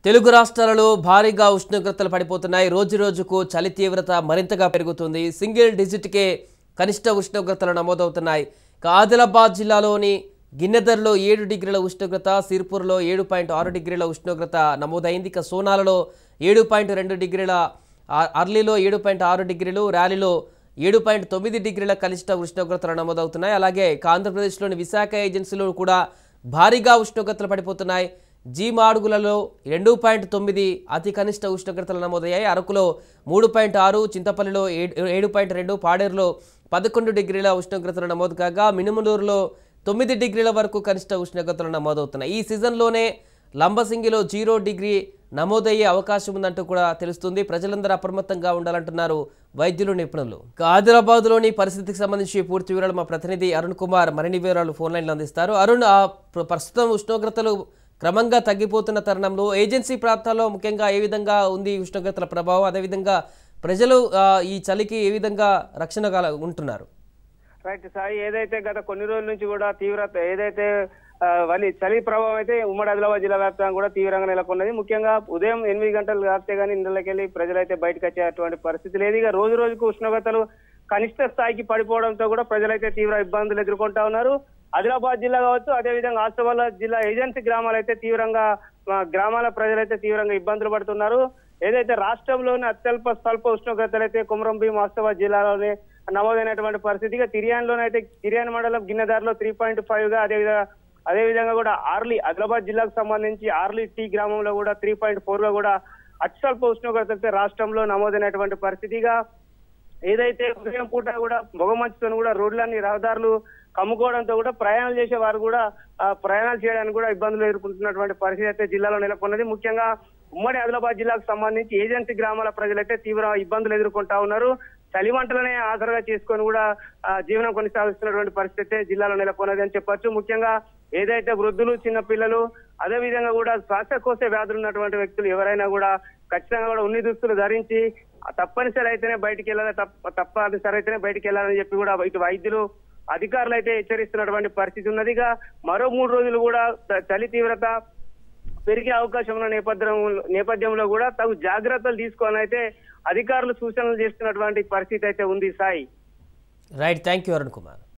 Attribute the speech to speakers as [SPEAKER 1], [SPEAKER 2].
[SPEAKER 1] తెలుగు రాష్ట్రాలలో భారీగా ఉష్ణోగ్రతలు పడిపోతున్నాయి రోజు రోజుకు చలి తీవ్రత మరింతగా పెరుగుతుంది సింగిల్ డిజిట్కే కనిష్ట ఉష్ణోగ్రతలు నమోదవుతున్నాయి ఇక ఆదిలాబాద్ జిల్లాలోని గిన్నెదర్లో ఏడు డిగ్రీల ఉష్ణోగ్రత సిర్పూర్లో ఏడు పాయింట్ ఆరు డిగ్రీల ఉష్ణోగ్రత నమోదైంది ఇక సోనాలలో ఏడు పాయింట్ రెండు డిగ్రీల ఆ- అర్లీలో ఏడు పాయింట్ ఆరు డిగ్రీలు ర్యాలీలో ఏడు పాయింట్ తొమ్మిది డిగ్రీల కనిష్ట ఉష్ణోగ్రతలు నమోదవుతున్నాయి అలాగే ఇక ఆంధ్రప్రదేశ్లోని విశాఖ ఏజెన్సీలో కూడా భారీగా ఉష్ణోగ్రతలు పడిపోతున్నాయి జీ మాడుగులలో రెండు పాయింట్ తొమ్మిది అతి కనిష్ట ఉష్ణోగ్రతలు నమోదయ్యాయి అరకులో మూడు పాయింట్ ఆరు చింతపల్లిలో ఏడు ఏడు పాయింట్ రెండు పాడేరులో పదకొండు డిగ్రీల ఉష్ణోగ్రతలు నమోదు కాగా మినుములూరులో తొమ్మిది డిగ్రీల వరకు కనిష్ట ఉష్ణోగ్రతలు నమోదవుతున్నాయి ఈ సీజన్లోనే లంబసింగిలో జీరో డిగ్రీ నమోదయ్యే అవకాశం ఉందంటూ కూడా తెలుస్తుంది ప్రజలందరూ అప్రమత్తంగా ఉండాలంటున్నారు వైద్యులు నిపుణులు ఇక ఆదిలాబాద్లోని పరిస్థితికి సంబంధించి పూర్తి వివరాలు మా ప్రతినిధి అరుణ్ కుమార్ మరిన్ని వివరాలు ఫోన్ లైన్లో అందిస్తారు అరుణ్ ఆ ప్ర- ప్రస్తుతం ఉష్ణోగ్రతలు క్రమంగా తగ్గిపోతున్న తరుణంలో ఏజెన్సీ ప్రాంతాల్లో ముఖ్యంగా ఏ విధంగా ఉంది ఈ ఉష్ణోగ్రతల ప్రభావం అదేవిధంగా ప్రజలు ఆ, ఈ చలికి ఏ విధంగా రక్షణ కల ఉంటున్నారు
[SPEAKER 2] రైట్ సాయి ఏదైతే గత కొన్ని రోజుల నుంచి కూడా తీవ్రత ఏదైతే ఆ, వలి చలి ప్రభావం అయితే ఉమ్మడి ఆదిలాబాద్ జిల్లా వ్యాప్తంగా కూడా తీవ్రంగా నెలకొన్నది ముఖ్యంగా ఉదయం ఎనిమిది గంటలు కాస్తే కానీ ఇళ్ళకెళ్ళి ప్రజలైతే బయటకు వచ్చేటువంటి పరిస్థితి లేదు ఇక రోజు రోజుకు ఉష్ణోగ్రతలు కనిష్ట స్థాయికి పడిపోవడంతో కూడా ప్రజలైతే తీవ్ర ఇబ్బందులు ఎదుర్కొంటా ఉన్నారు ఆదిలాబాద్ జిల్లా కావచ్చు అదేవిధంగా ఆసిఫాబాద్ జిల్లా ఏజెన్సీ గ్రామాలు అయితే తీవ్రంగా ఆ, గ్రామాల ప్రజలైతే తీవ్రంగా ఇబ్బందులు పడుతున్నారు ఏదైతే రాష్ట్రంలోని అత్యల్ప స్వల్ప ఉష్ణోగ్రతలు అయితే కుమరం భీం ఆసిఫాబాద్ జిల్లాలోనే నమోదైనటువంటి పరిస్థితిగా తిరియాన్లోనైతే తిరియాన్ మండలం గిన్నెదారిలో త్రీ పాయింట్ ఫైవ్ గా అదేవిధంగా అదేవిధంగా కూడా ఆర్లీ ఆదిలాబాద్ జిల్లాకు సంబంధించి ఆర్లీ టీ గ్రామంలో కూడా త్రీ పాయింట్ ఫోర్ గా కూడా అత్యల్ప ఉష్ణోగ్రత అయితే రాష్ట్రంలో నమోదైనటువంటి పరిస్థితిగా ఏదైతే ఉదయం పూట కూడా పొగమంచుతో కూడా రోడ్లన్నీ రహదారులు కమ్ముకోవడంతో కూడా ప్రయాణాలు చేసే వారు కూడా ఆ, ప్రయాణాలు చేయడానికి కూడా ఇబ్బందులు ఎదుర్కొంటున్నటువంటి పరిస్థితి అయితే జిల్లాలో నెలకొన్నది ముఖ్యంగా ఉమ్మడి ఆదిలాబాద్ జిల్లాకు సంబంధించి ఏజెన్సీ గ్రామాల ప్రజలైతే తీవ్ర ఇబ్బందులు ఎదుర్కొంటా ఉన్నారు చలి మంటలనే ఆధారంగా చేసుకొని కూడా ఆ, జీవనం కొనసాగిస్తున్నటువంటి పరిస్థితి అయితే జిల్లాలో నెలకొన్నది అని చెప్పొచ్చు ముఖ్యంగా ఏదైతే వృద్ధులు చిన్న పిల్లలు అదే విధంగా కూడా శ్వాసకోశ వ్యాధులు ఉన్నటువంటి వ్యక్తులు ఎవరైనా కూడా ఖచ్చితంగా కూడా ఉన్ని దుస్తులు ధరించి ఆ తప్పనిసరి అయితేనే బయటికి వెళ్ళాలి తప్ప తప్పనిసరి అయితేనే బయటికి వెళ్ళాలని చెప్పి కూడా ఇటు వైద్యులు అధికారులు అయితే హెచ్చరిస్తున్నటువంటి పరిస్థితి ఉన్నది ఇక మరో మూడు రోజులు కూడా చ- చలి తీవ్రత పెరిగే అవకాశం ఉన్న నేపథ్యం నేపథ్యంలో కూడా తగు జాగ్రత్తలు తీసుకోవాలని అయితే అధికారులు సూచనలు చేస్తున్నటువంటి పరిస్థితి అయితే ఉంది Sai
[SPEAKER 1] right thank you Arun Kumar